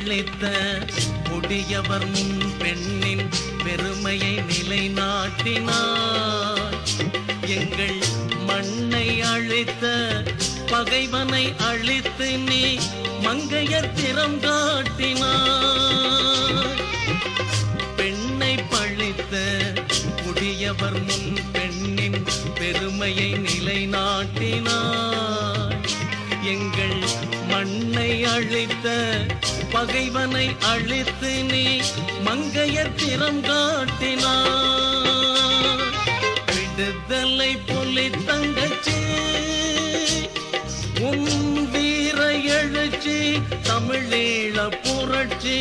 அழைத்த கொடியவர் முன் பெண்ணின் பெருமையை நிலைநாட்டினார் எங்கள் மண்ணை அழித்த பகைவனை அழித்து நீ மங்கையர் திறம் காட்டினார் பெண்ணை பழித்த குடியவர் முன் பெண்ணின் பெருமையை நிலைநாட்டினார் எங்கள் மண்ணை அழித்த பகைவனை அழித்து நீ மங்கையர் திறம் காட்டினார் விடுதலை புலி தங்கச்சி உன் வீர எழுச்சி தமிழீழ புரட்சி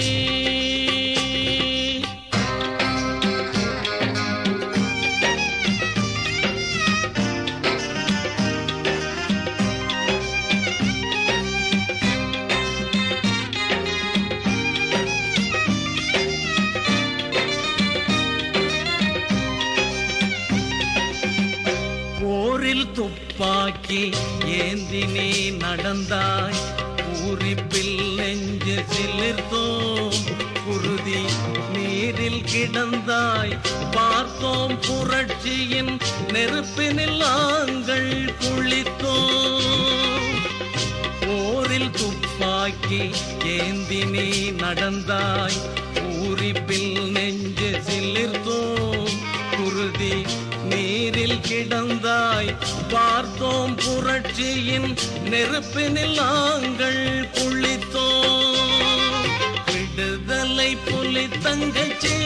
போரில் துப்பாக்கி ஏந்தி நீ நடந்தாய் பூரிப்பில் நெஞ்சு சிலிர்த்தோம் குருதி நீரில் கிடந்தாய் பார்த்தோம் புரட்சியின் நெருப்பினில் நாங்கள் குளித்தோம் போரில் துப்பாக்கி ஏந்தி நீ நடந்தாய் பூரிப்பில் நெஞ்சு சிலிர்த்தோம் குருதி நீரில் கிடந்தாய் பார்த்தோம் புரட்சியின் நெருப்பினில் நாங்கள் குளித்தோம் விடுதலை புலி தங்கச்சி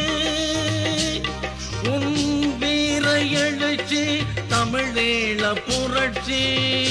உன் வீர எழுச்சி தமிழீழ புரட்சி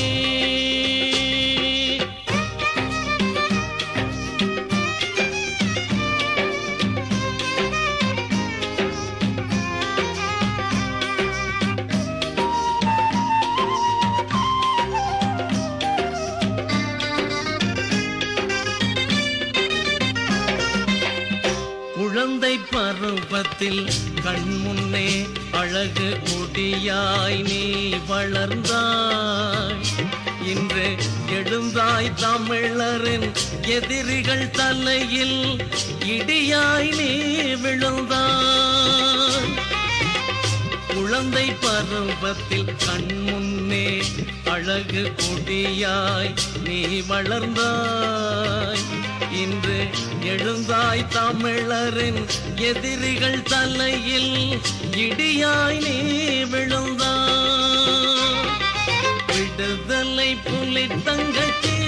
குழந்தை பருவத்தில் கண்முன்னே அழகு கொடியாய் நீ வளர்ந்தாய் இன்று எழுந்தாய் தமிழரின் எதிரிகள் தலையில் இடியாய் நீ விழுந்தாய் குழந்தை பருவத்தில் கண்முன்னே அழகு கொடியாய் நீ வளர்ந்தாய் இன்று எழுந்தாய் தமிழரின் எதிரிகள் தலையில் இடியாய் நீ விழுந்தாய் விடுதலை புலி தங்கச்சி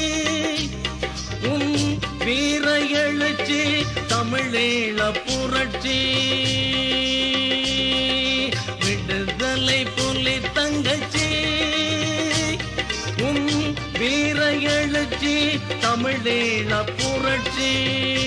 உன் வீர எழுச்சி தமிழீழ புரட்சி விடுதலை புலி தங்கச்சி உன் வீர எழுச்சி தமிழீழ புரட்சி